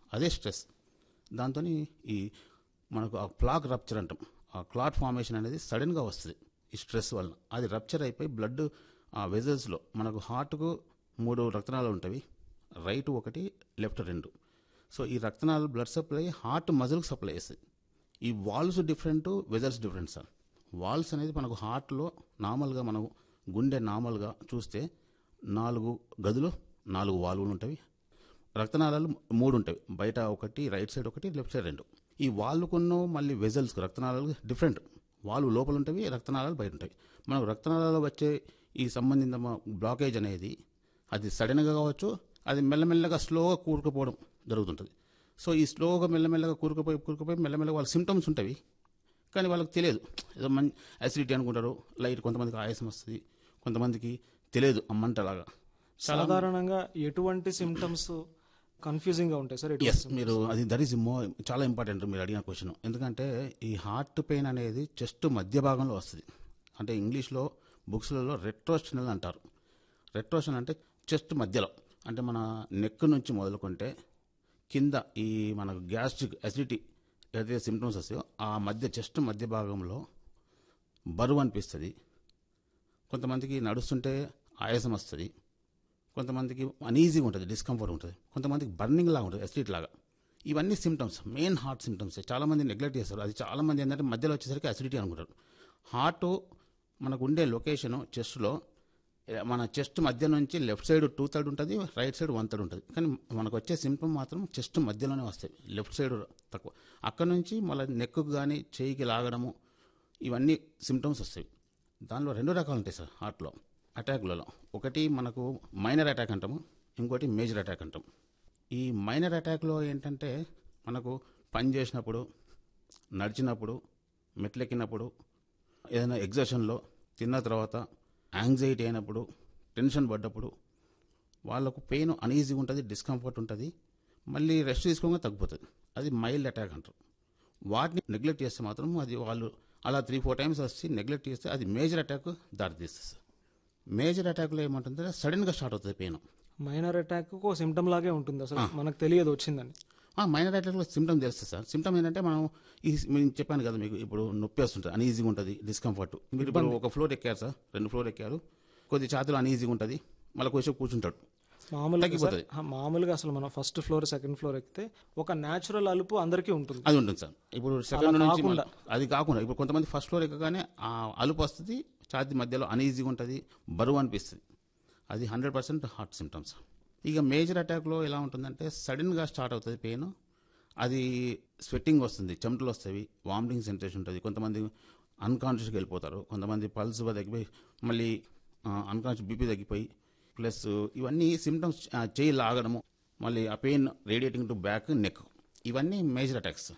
అదే స్ట్రెస్ దాంతో ఈ మనకు ఆ ప్లాక్ రప్చర్ అంటాం ఆ క్లాట్ ఫార్మేషన్ అనేది సడన్గా వస్తుంది ఈ స్ట్రెస్ వలన అది రప్చర్ అయిపోయి బ్లడ్ ఆ వెజల్స్లో మనకు హార్ట్కు మూడు రక్తనాళాలు ఉంటాయి రైట్ ఒకటి లెఫ్ట్ రెండు సో ఈ రక్తనాళాలు బ్లడ్ సప్లై హార్ట్ మజిల్కి సప్లై చేస్తుంది ఈ valves different vessels different sir valves అనేది మనకు హార్ట్లో నార్మల్గా మనం గుండె నార్మల్గా చూస్తే నాలుగు గదులు నాలుగు వాల్వులు ఉంటాయి రక్తనాళాలు మూడు ఉంటాయి బయట ఒకటి రైట్ సైడ్ ఒకటి లెఫ్ట్ సైడ్ రెండు ఈ వాల్వుకున్న మళ్ళీ వెజల్స్ రక్తనాళాలు డిఫరెంట్ వాల్వ్ లోపల ఉంటాయి రక్తనాళాలు బయట ఉంటాయి మనకు రక్తనాళాలు వచ్చే ఈ సంబంధిత మ- బ్లాకేజ్ అనేది అది సడన్గా కావచ్చు అది మెల్లమెల్లగా స్లోగా కూరుకుపోవడం జరుగుతుంటుంది సో ఈ స్లోగా మెల్లమెల్లగా కూరుకుపోయి కూరుకుపోయి మెల్లమెల్లగా వాళ్ళ సిమ్టమ్స్ ఉంటాయి కానీ వాళ్ళకి తెలియదు ఏదో మంచి అసిడిటీ అనుకుంటారు లైట్ కొంతమందికి ఆయాసం వస్తుంది కొంతమందికి తెలియదు అమ్మంటలాగా చాలా సాధారణంగా ఎటువంటి సిమ్టమ్స్ కన్ఫ్యూజింగ్ గా ఉంటాయి సార్ ఎటువంటి ఎస్ మీరు అది దట్ ఈస్ మో చాలా ఇంపార్టెంట్ మీరు అడిగిన క్వశ్చన్ ఎందుకంటే ఈ హార్ట్ పెయిన్ అనేది చెస్ట్ మధ్య భాగంలో వస్తుంది అంటే ఇంగ్లీష్లో బుక్స్లలో రెట్రోస్టనల్ అంటారు రెట్రోషన్ అంటే చెస్ట్ మధ్యలో అంటే మన నెక్ నుంచి మొదలుకుంటే కింద ఈ మన గ్యాస్ట్రిక్ అసిడిటీ ఏదైతే సిమ్టమ్స్ వస్తాయో ఆ మధ్య చెస్ట్ మధ్య భాగంలో బరువు అనిపిస్తుంది కొంతమందికి నడుస్తుంటే ఆయాసం వస్తుంది కొంతమందికి అనీజీగా ఉంటుంది డిస్కంఫర్ట్ ఉంటుంది కొంతమందికి బర్నింగ్ లాగా ఉంటుంది ఎసిడిటీ లాగా ఇవన్నీ సిమ్టమ్స్ మెయిన్ హార్ట్ సిమ్టమ్స్ చాలామంది నెగ్లెక్ట్ చేస్తారు అది చాలామంది ఏంటంటే మధ్యలో వచ్చేసరికి అసిడిటీ అనుకుంటారు హార్ట్ మనకు ఉండే లొకేషన్ చెస్ట్లో మన చెస్ట్ మధ్య నుంచి లెఫ్ట్ సైడ్ టూ థర్డ్ ఉంటుంది రైట్ సైడ్ వన్ థర్డ్ ఉంటుంది కానీ మనకు వచ్చే సిమ్టమ్ మాత్రం చెస్ట్ మధ్యలోనే వస్తాయి లెఫ్ట్ సైడ్ తక్కువ అక్కడ నుంచి మళ్ళీ నెక్కు కానీ చేయికి లాగడము ఇవన్నీ సిమ్టమ్స్ వస్తాయి దానిలో రెండు రకాలు ఉంటాయి సార్ హార్ట్లో అటాక్లలో ఒకటి మనకు మైనర్ అటాక్ అంటాము ఇంకోటి మేజర్ అటాక్ అంటాం ఈ మైనర్ అటాక్లో ఏంటంటే మనకు పని చేసినప్పుడు నడిచినప్పుడు మెట్లెక్కినప్పుడు ఏదైనా ఎగ్జర్షన్లో తిన్న తర్వాత యాంగ్జైటీ అయినప్పుడు టెన్షన్ పడ్డప్పుడు వాళ్ళకు పెయిన్ అనీజీగా ఉంటుంది డిస్కంఫర్ట్ ఉంటుంది మళ్ళీ రెస్ట్ తీసుకోగా తగ్గిపోతుంది అది మైల్డ్ అటాక్ అంటారు వాటిని నెగ్లెక్ట్ చేస్తే మాత్రం అది వాళ్ళు అలా త్రీ ఫోర్ టైమ్స్ వచ్చి నెగ్లెక్ట్ చేస్తే అది మేజర్ అటాక్ దారితీస్తుంది సార్ మేజర్ అటాక్లో ఏమంటుందంటే సడన్గా స్టార్ట్ అవుతుంది పెయిన్ మైనర్ అటాక్ ఒక సిమ్టమ్ లాగే ఉంటుంది అసలు మనకు తెలియదు వచ్చిందని మైనర్ అటాక్లో సిమ్టమ్ తెలుస్తుంది సార్ సిమ్టమ్ ఏంటంటే మనం ఈ నేను చెప్పాను కదా మీకు ఇప్పుడు నొప్పి వస్తుంటుంది అనీజీగా ఉంటుంది డిస్కంఫర్ట్ మీరు ఇప్పుడు ఒక ఫ్లోర్ ఎక్కారు సార్ రెండు ఫ్లోర్ ఎక్కారు కొద్ది ఛాతీలో అనీజీగా ఉంటుంది మళ్ళీ కొంచెం కూర్చుంటాడు మామూలుగా సార్, తగ్గిపోతుంది. ఆ, మామూలుగా అసలు మనం ఫస్ట్ ఫ్లోర్ సెకండ్ ఫ్లోర్ ఎక్కితే ఒక న్యాచురల్ అలుపు అందరికీ ఉంటుంది అది ఉంటుంది సార్ ఇప్పుడు సెకండ్ నుంచి మళ్ళీ- అది కాకుండా ఇప్పుడు కొంతమంది ఫస్ట్ ఫ్లోర్ ఎక్కగానే ఆ అలుపు వస్తుంది ఛాతీ మధ్యలో అనీజీగా ఉంటుంది బరువు అనిపిస్తుంది అది హండ్రెడ్ పర్సెంట్ హార్ట్ సిమ్టమ్స్ ఇక మేజర్ అటాక్లో ఎలా ఉంటుందంటే సడన్గా స్టార్ట్ అవుతుంది పెయిన్ అది స్వెట్టింగ్ వస్తుంది చెమటలు వస్తాయి వామిటింగ్ సెన్సేషన్ ఉంటుంది కొంతమంది అన్కాన్షియస్గా వెళ్ళిపోతారు కొంతమంది పల్స్ తగ్గిపోయి మళ్ళీ అన్కాన్షియస్ బీపీ తగ్గిపోయి ప్లస్ ఇవన్నీ సిమ్టమ్స్ చేయి లాగడము మళ్ళీ ఆ pain radiating to back neck ఇవన్నీ మేజర్ అటాక్స్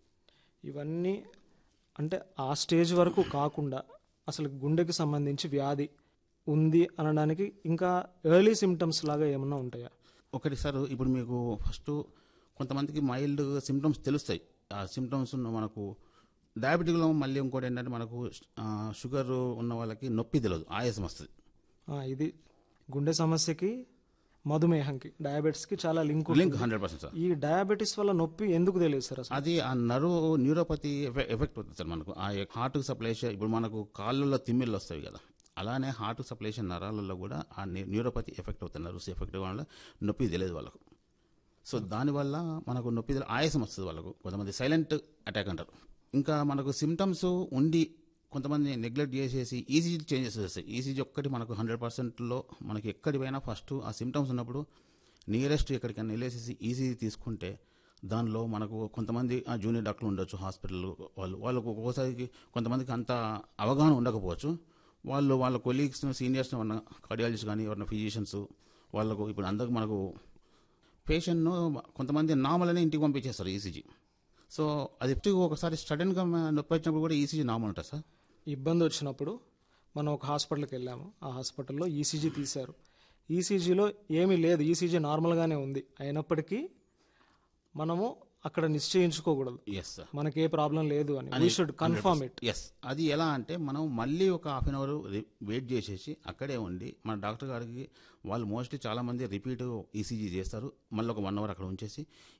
ఇవన్నీ అంటే ఆ స్టేజ్ వరకు కాకుండా అసలు గుండెకి సంబంధించి వ్యాధి ఉంది అనడానికి ఇంకా ఎర్లీ సిమ్టమ్స్ లాగా ఏమన్నా ఉంటాయా ఒకటి సార్ ఇప్పుడు మీకు ఫస్ట్ కొంతమందికి మైల్డ్ సిమ్టమ్స్ తెలుస్తాయి ఆ సిమ్టమ్స్ మనకు డయాబెటిక్లో మళ్ళీ ఇంకోటి ఏంటంటే మనకు ఆ, షుగర్ ఉన్న వాళ్ళకి నొప్పి తెలియదు ఆయాసం వస్తుంది ఆ, ఇది గుండె సమస్యకి మధుమేహంకి డయాబెటిస్కి చాలా link link hundred percent sir ఈ డయాబెటిస్ వల్ల నొప్పి ఎందుకు తెలియదు సార్ అసలు అది ఆ నరు న్యూరోపతి ఎఫె- ఎఫెక్ట్ అవుతుంది సార్ మనకు ఆ హార్ట్కి సప్లై చే- ఇప్పుడు మనకు కాళ్ళల్లో తిమ్మిళ్ళు వస్తాయి కదా అలానే హార్ట్కి సప్లై చేసే నరాలలో కూడా ఆ న్యూ- న్యూరోపతి ఎఫెక్ట్ అవుతుంది నర్వ్స్ ఎఫెక్ట్ వల్ల నొప్పి తెలియదు వాళ్ళకు సో దానివల్ల మనకు నొప్పి తెలి- ఆయాసం వస్తుంది వాళ్ళకు కొంతమంది సైలెంట్ అటాక్ అంటారు ఇంకా మనకు సిమ్టమ్స్ ఉండి కొంతమంది నెగ్లెక్ట్ చేసేసి ఈసీజీ చేంజెస్ వస్తాయి ఈసీజీ ఒక్కటి మనకు హండ్రెడ్ పర్సెంట్లో మనకి ఎక్కడి పోయినా ఫస్ట్ ఆ సిమ్టమ్స్ ఉన్నప్పుడు నియరెస్ట్ ఎక్కడికైనా వెళ్ళేసేసి ఈసీజీ తీసుకుంటే దానిలో మనకు కొంతమంది ఆ జూనియర్ డాక్టర్లు ఉండొచ్చు హాస్పిటల్ వాళ్ళు వాళ్ళకు ఒక్కోసారికి కొంతమందికి అంత అవగాహన ఉండకపోవచ్చు వాళ్ళు వాళ్ళ కొలీగ్స్ సీనియర్స్ ఉన్న కార్డియాలజిస్ట్ కానీ ఎవరైనా ఫిజిషియన్స్ వాళ్ళకు ఇప్పుడు అందరికి మనకు పేషెంట్ను కొంతమంది నార్మల్ అనే ఇంటికి పంపించేస్తారు ఈసీజీ సో అది ఒకసారి సడన్గా నొప్పి వచ్చినప్పుడు కూడా ఈసీజీ నార్మల్ ఉంటుంది సార్ ఇబ్బంది వచ్చినప్పుడు మనం ఒక హాస్పిటల్కి వెళ్ళాము ఆ హాస్పిటల్లో ఈసీజీ తీశారు ఈసీజీలో ఏమీ లేదు ఈసీజీ నార్మల్గానే ఉంది అయినప్పటికీ మనము అక్కడ నిశ్చయించుకోకూడదు ఎస్ సార్ మనకి ఏ ప్రాబ్లం లేదు అని we should confirm it yes అది ఎలా అంటే మనం మళ్ళీ ఒక హాఫ్ అన్ అవర్ వెయిట్ చేసేసి అక్కడే ఉండి మన డాక్టర్ గారికి వాళ్ళు మోస్ట్లీ చాలా మంది రిపీట్ ఈసీజీ చేస్తారు మళ్ళీ ఒక వన్ అవర్ అక్కడ ఉంచేసి